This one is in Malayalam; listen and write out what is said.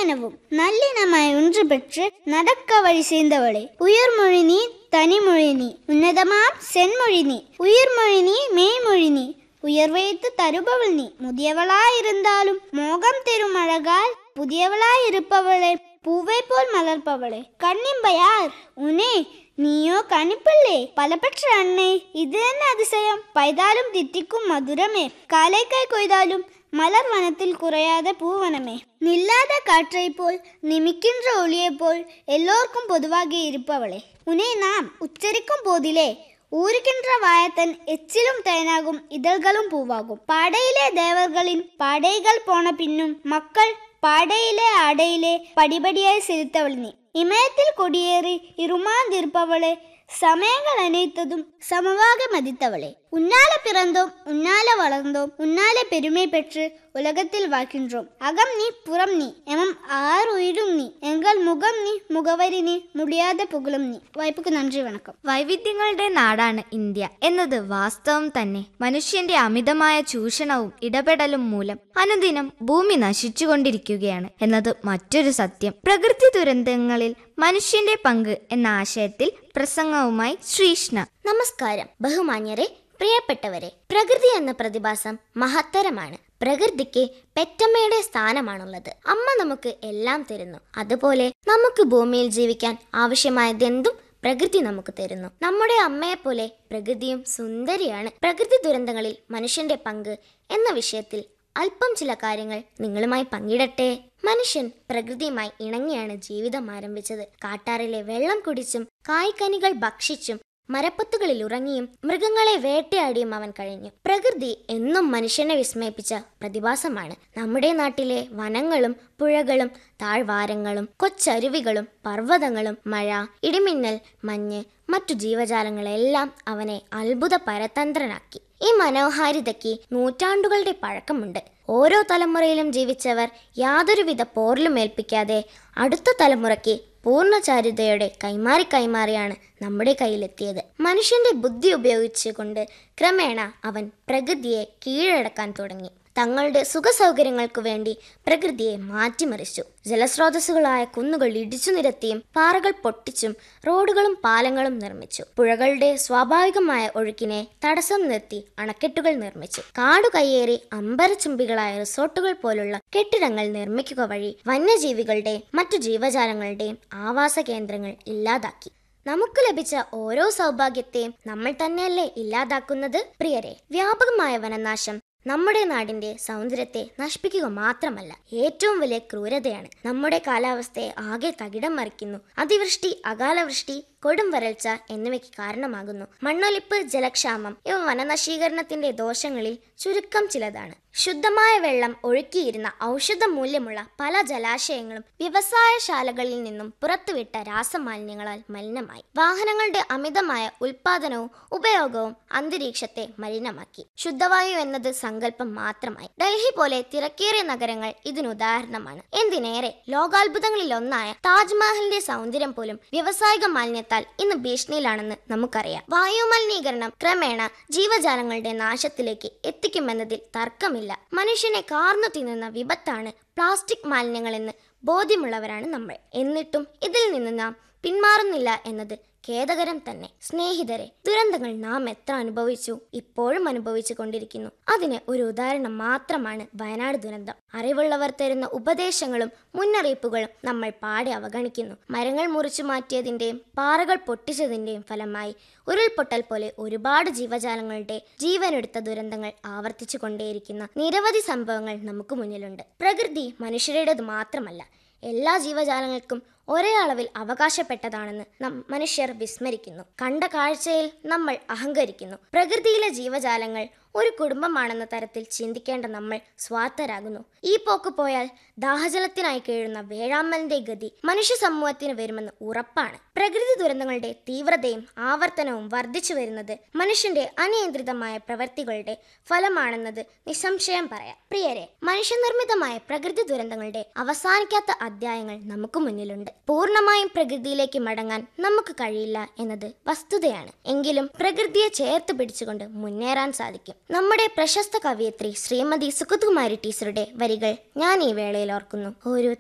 நல்மனவும் நல்லினமாய் ஒன்று பெற்று நடக்க வழி சேர்ந்தவளே உயர்மொழி நீ தனிமொழி நீ உன்னதமாம் சென்மொழி நீ உயிர்மொழி நீ மெய்மொழி நீ உயர்வைத்து தருபவள் நீ முதியவளாயிருந்தாலும் மோகம் தெரும் அழகால் புதியவளாயிருப்பவளே பூவை போல் மலர்ப்பவளே கண்ணிம்பையார் உனே நீயோ கணிப்பிள்ளே பல பெற்ற அன்னை இது என்ன அதிசயம் பைதாலும் தித்திக்கும் மதுரமே காலைக்கை கொய்தாலும் மலர் வனத்தில் குறையாத பூவனமே நில்லாத காற்றைப் போல் நிமிக்கின்ற ஒளியைப் போல் எல்லோருக்கும் பொதுவாக இருப்பவளே உன்னை நாம் உச்சரிக்கும் போதிலே ஊறுகின்ற வாயத்தன் எச்சிலும் தேனாகும் இதழ்களும் பூவாகும் பாடையிலே தேவர்களின் பாடைகள் போன பின்னும் மக்கள் பாடையிலே ஆடையிலே படிபடியாய் சிரித்தவள் நீ இமயத்தில் கொடியேறி இருமாந்திருப்பவளே சமயங்கள் அனைத்ததும் சமமாக மதித்தவளே உன்னால பிறந்தோம் உன்னால வளர்ந்தோம் உன்னால பெருமை பெற்று உலகத்தில் வாழ்கின்றோம் அகம் நீ புறம் நீ எமம் ஆறு உயிரும் நீ எங்கள் മുഖം നീ മുഖവരി നീ മുടിയാതെ പുകളും നീ വായ്പക്ക് നன்றി വണക്കം വൈവിധ്യങ്ങളുടെ നാടാണ് ഇന്ത്യ എന്നത് വാസ്തവം തന്നെ മനുഷ്യന്റെ അമിതമായ ചൂഷണവും ഇടപെടലും മൂലം അനുദിനം ഭൂമി നശിച്ചുകൊണ്ടിരിക്കുകയാണ് എന്നത് മറ്റൊരു സത്യം പ്രകൃതി ദുരന്തങ്ങളിൽ മനുഷ്യന്റെ പങ്ക് എന്ന ആശയത്തിൽ പ്രസംഗവുമായി ശ്രീഷ്ണ നമസ്കാരം ബഹുമാന്യരെ പ്രിയപ്പെട്ടവരെ പ്രകൃതി എന്ന പ്രതിഭാസം മഹത്തരമാണ് പ്രകൃതിക്ക് പെറ്റമ്മയുടെ സ്ഥാനമാണുള്ളത് അമ്മ നമുക്ക് എല്ലാം തരുന്നു അതുപോലെ നമുക്ക് ഭൂമിയിൽ ജീവിക്കാൻ ആവശ്യമായതെന്തും പ്രകൃതി നമുക്ക് തരുന്നു നമ്മുടെ അമ്മയെപ്പോലെ പ്രകൃതിയും സുന്ദരിയാണ് പ്രകൃതി ദുരന്തങ്ങളിൽ മനുഷ്യന്റെ പങ്ക് എന്ന വിഷയത്തിൽ അല്പം ചില കാര്യങ്ങൾ നിങ്ങളുമായി പങ്കിടട്ടെ മനുഷ്യൻ പ്രകൃതിയുമായി ഇണങ്ങിയാണ് ജീവിതം ആരംഭിച്ചത് കാട്ടാറിലെ വെള്ളം കുടിച്ചും കായ്ക്കനികൾ ഭക്ഷിച്ചും മരപ്പത്തുകളിൽ ഉറങ്ങിയും മൃഗങ്ങളെ വേട്ടയാടിയും അവൻ കഴിഞ്ഞു പ്രകൃതി എന്നും മനുഷ്യനെ വിസ്മയിപ്പിച്ച പ്രതിഭാസമാണ് നമ്മുടെ നാട്ടിലെ വനങ്ങളും പുഴകളും താഴ്വാരങ്ങളും കൊച്ചരുവികളും പർവ്വതങ്ങളും മഴ ഇടിമിന്നൽ മഞ്ഞ് മറ്റു ജീവജാലങ്ങളെല്ലാം അവനെ അത്ഭുത പരതന്ത്രനാക്കി ഈ മനോഹാരിതയ്ക്ക് നൂറ്റാണ്ടുകളുടെ പഴക്കമുണ്ട് ഓരോ തലമുറയിലും ജീവിച്ചവർ യാതൊരുവിധ പോറിലും ഏൽപ്പിക്കാതെ അടുത്ത തലമുറയ്ക്ക് പൂർണ്ണചാരുതയോടെ കൈമാറി കൈമാറിയാണ് നമ്മുടെ കയ്യിലെത്തിയത് മനുഷ്യന്റെ ബുദ്ധി ഉപയോഗിച്ചുകൊണ്ട് ക്രമേണ അവൻ പ്രകൃതിയെ കീഴടക്കാൻ തുടങ്ങി തങ്ങളുടെ സുഖസൗകര്യങ്ങൾക്കു വേണ്ടി പ്രകൃതിയെ മാറ്റിമറിച്ചു ജലസ്രോതസ്സുകളായ കുന്നുകൾ ഇടിച്ചു നിരത്തിയും പാറകൾ പൊട്ടിച്ചും റോഡുകളും പാലങ്ങളും നിർമ്മിച്ചു പുഴകളുടെ സ്വാഭാവികമായ ഒഴുക്കിനെ തടസ്സം നിർത്തി അണക്കെട്ടുകൾ നിർമ്മിച്ചു കാടു കയ്യേറി അമ്പരച്ചുംബികളായ റിസോർട്ടുകൾ പോലുള്ള കെട്ടിടങ്ങൾ നിർമ്മിക്കുക വഴി വന്യജീവികളുടെ മറ്റു ജീവജാലങ്ങളുടെയും ആവാസ കേന്ദ്രങ്ങൾ ഇല്ലാതാക്കി നമുക്ക് ലഭിച്ച ഓരോ സൗഭാഗ്യത്തെയും നമ്മൾ തന്നെയല്ലേ ഇല്ലാതാക്കുന്നത് പ്രിയരെ വ്യാപകമായ വനനാശം നമ്മുടെ നാടിന്റെ സൗന്ദര്യത്തെ നശിപ്പിക്കുക മാത്രമല്ല ഏറ്റവും വലിയ ക്രൂരതയാണ് നമ്മുടെ കാലാവസ്ഥയെ ആകെ തകിടം മറിക്കുന്നു അതിവൃഷ്ടി അകാലവൃഷ്ടി കൊടും വരൾച്ച എന്നിവയ്ക്ക് കാരണമാകുന്നു മണ്ണൊലിപ്പ് ജലക്ഷാമം ഇവ വനനശീകരണത്തിന്റെ ദോഷങ്ങളിൽ ചുരുക്കം ചിലതാണ് ശുദ്ധമായ വെള്ളം ഒഴുക്കിയിരുന്ന ഔഷധ മൂല്യമുള്ള പല ജലാശയങ്ങളും വ്യവസായശാലകളിൽ നിന്നും പുറത്തുവിട്ട രാസമാലിന്യങ്ങളാൽ മലിനമായി വാഹനങ്ങളുടെ അമിതമായ ഉൽപാദനവും ഉപയോഗവും അന്തരീക്ഷത്തെ മലിനമാക്കി ശുദ്ധവായു എന്നത് സങ്കല്പം മാത്രമായി ഡൽഹി പോലെ തിരക്കേറിയ നഗരങ്ങൾ ഇതിനുദാഹരണമാണ് എന്തിനേറെ ലോകാത്ഭുതങ്ങളിൽ ഒന്നായ താജ്മഹലിന്റെ സൗന്ദര്യം പോലും വ്യവസായിക മാലിന്യത്താൽ ഇന്ന് ഭീഷണിയിലാണെന്ന് നമുക്കറിയാം വായു മലിനീകരണം ക്രമേണ ജീവജാലങ്ങളുടെ നാശത്തിലേക്ക് എത്തിക്കുമെന്നതിൽ തർക്കമില്ല മനുഷ്യനെ കാർന്നു തിന്നുന്ന വിപത്താണ് പ്ലാസ്റ്റിക് മാലിന്യങ്ങളെന്ന് ബോധ്യമുള്ളവരാണ് നമ്മൾ എന്നിട്ടും ഇതിൽ നിന്ന് നാം പിന്മാറുന്നില്ല എന്നത് ഖേദകരം തന്നെ സ്നേഹിതരെ ദുരന്തങ്ങൾ നാം എത്ര അനുഭവിച്ചു ഇപ്പോഴും അനുഭവിച്ചു കൊണ്ടിരിക്കുന്നു അതിന് ഒരു ഉദാഹരണം മാത്രമാണ് വയനാട് ദുരന്തം അറിവുള്ളവർ തരുന്ന ഉപദേശങ്ങളും മുന്നറിയിപ്പുകളും നമ്മൾ പാടെ അവഗണിക്കുന്നു മരങ്ങൾ മുറിച്ചു മാറ്റിയതിന്റെയും പാറകൾ പൊട്ടിച്ചതിന്റെയും ഫലമായി ഉരുൾപൊട്ടൽ പോലെ ഒരുപാട് ജീവജാലങ്ങളുടെ ജീവനെടുത്ത ദുരന്തങ്ങൾ ആവർത്തിച്ചു കൊണ്ടേയിരിക്കുന്ന നിരവധി സംഭവങ്ങൾ നമുക്ക് മുന്നിലുണ്ട് പ്രകൃതി മനുഷ്യരുടേത് മാത്രമല്ല എല്ലാ ജീവജാലങ്ങൾക്കും ഒരേ അളവിൽ അവകാശപ്പെട്ടതാണെന്ന് നം മനുഷ്യർ വിസ്മരിക്കുന്നു കണ്ട കാഴ്ചയിൽ നമ്മൾ അഹങ്കരിക്കുന്നു പ്രകൃതിയിലെ ജീവജാലങ്ങൾ ഒരു കുടുംബമാണെന്ന തരത്തിൽ ചിന്തിക്കേണ്ട നമ്മൾ സ്വാർത്ഥരാകുന്നു ഈ പോക്ക് പോയാൽ ദാഹജലത്തിനായി കേഴുന്ന വേഴാമ്പലിന്റെ ഗതി മനുഷ്യ സമൂഹത്തിന് വരുമെന്ന് ഉറപ്പാണ് പ്രകൃതി ദുരന്തങ്ങളുടെ തീവ്രതയും ആവർത്തനവും വർദ്ധിച്ചു വരുന്നത് മനുഷ്യന്റെ അനിയന്ത്രിതമായ പ്രവൃത്തികളുടെ ഫലമാണെന്നത് നിസ്സംശയം പറയാം പ്രിയരെ മനുഷ്യനിർമ്മിതമായ പ്രകൃതി ദുരന്തങ്ങളുടെ അവസാനിക്കാത്ത അധ്യായങ്ങൾ നമുക്ക് മുന്നിലുണ്ട് പൂർണ്ണമായും പ്രകൃതിയിലേക്ക് മടങ്ങാൻ നമുക്ക് കഴിയില്ല എന്നത് വസ്തുതയാണ് എങ്കിലും പ്രകൃതിയെ ചേർത്ത് പിടിച്ചുകൊണ്ട് മുന്നേറാൻ സാധിക്കും നമ്മുടെ പ്രശസ്ത കവയിത്രി ശ്രീമതി സുഗതകുമാരി ടീച്ചറുടെ വരികൾ ഞാൻ ഈ വേളയിൽ ഓർക്കുന്നു ഒരു